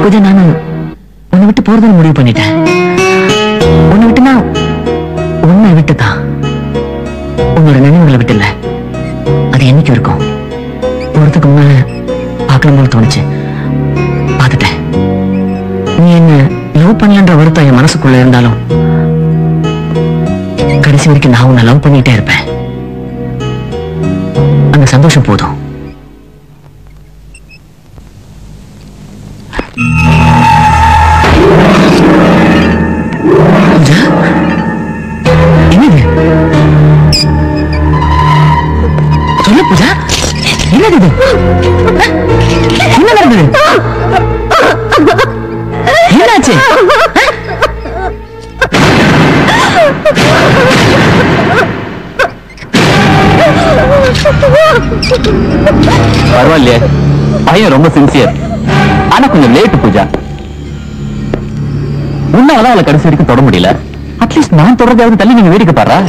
பூஜா நானு உன்னை விட்டு போறதுன்னு முடிவு பண்ணிட்டேன் உன்னை விட்டுனா உன்னை விட்டுதான் உன்னோட நினைவுகளை விட்டு இல்ல அது என்னைக்கு இருக்கும் போறதுக்கு முன்னால பார்க்கணும் போல தோணுச்சு பார்த்துட்டேன் நீ என்ன லவ் பண்ணலன்ற வருத்தம் என் மனசுக்குள்ள இருந்தாலும் கடைசி வரைக்கும் நான் உன்னை லவ் பண்ணிட்டே இருப்பேன் அந்த சந்தோஷம் போதும் பூஜா என்னது சொல்லு பூஜா என்னது இது அஹ்? என்ன நடந்தது என்னாச்சு அஹ்? பரவாயில்லையே பையன் ரொம்ப சின்சியர் ஆனா கொஞ்சம் லேட் பூஜா உன்னாலதான் அவளை கடைசி வரைக்கும் தொட முடியல அட்லீஸ்ட் நான் தொடர்றதாவது தள்ளி நீங்க வேடிக்கை பாடுறா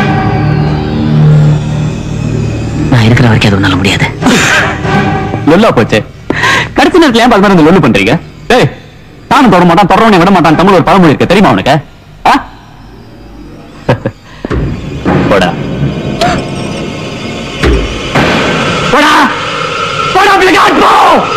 நான் இருக்கிற வரைக்கும் அது உன்னால முடியாது லொல்லா போச்சே கடைசி நேரத்துல ஏன் பால் மாதிரி லொல்லு பண்றீங்க ஏய் நானும் தொட மாட்டான் தொடரவனை விட மாட்டான் தமிழ் ஒரு பழமொழி இருக்கு தெரியுமா உனக்கு ஆ? போடா போடா போடா பிள்ளைங்க போ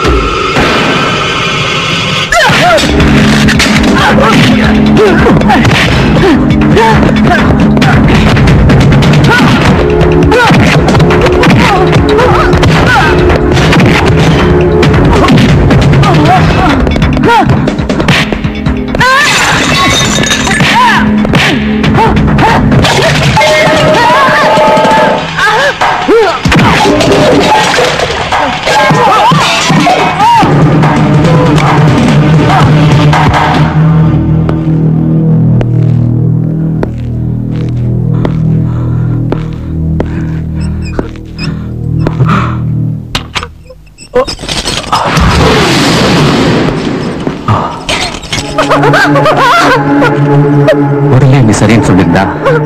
முதல்ல நீ சரின்னு சொல்லியிருந்தா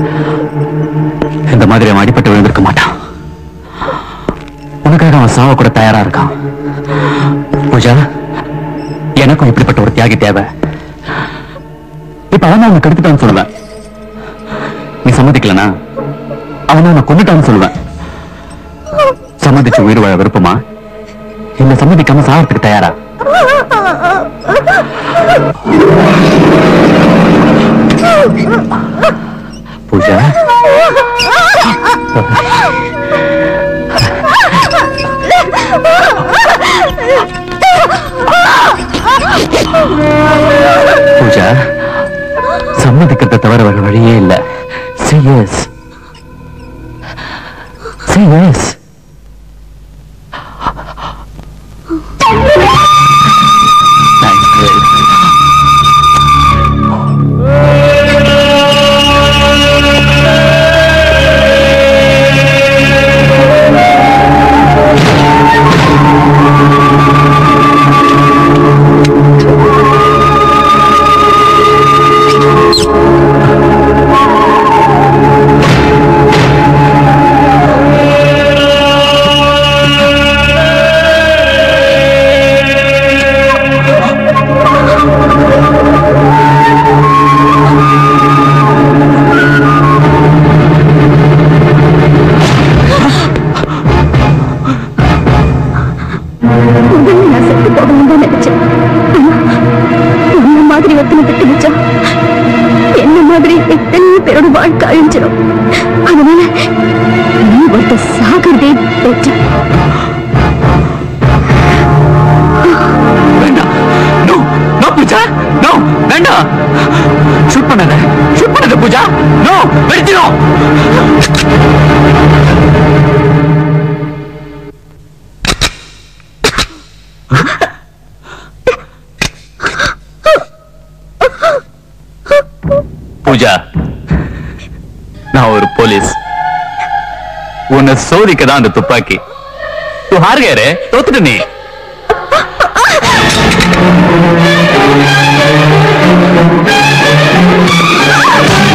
இந்த மாதிரி அவன் அடிபட்டு விழுந்திருக்க மாட்டான் உனக்காக அவன் சாவ கூட தயாரா இருக்கான் பூஜா எனக்கும் இப்படிப்பட்ட ஒரு தியாகி தேவை இப்ப அவன் அவனை கெடுத்துட்டான்னு சொல்லுவேன் நீ சம்மதிக்கலனா அவனை அவனை கொண்டுட்டான்னு சொல்லுவேன் சம்மதிச்சு உயிர் வாழ விருப்பமா இல்ல சம்மதிக்காம சாவறதுக்கு தயாரா பூஜா பூஜா சம்மதிக்கிறத தவிர வேற வழியே இல்ல சீரியஸ் சீரியஸ் முதல்ல நான் செத்து போகணும் தான் நினைச்சேன் என்ன மாதிரி ஒருத்தனை விட்டு வச்சா என்ன மாதிரி எத்தனையோ பேரோட வாழ்க்கை அழிஞ்சிடும் அதனால நீ ஒருத்த சாகிறதே பெற்ற வேண்டாம் நோ நோ பூஜா நோ வேண்டாம் ஷூட் பண்ணாத ஷூட் பண்ணாத பூஜா நோ வெடிச்சிடும் பூஜா நான் ஒரு போலீஸ் உன்னை சோதிக்க தான் அந்த துப்பாக்கி तू हार गए रे तोத்துட்டு நீ ஆ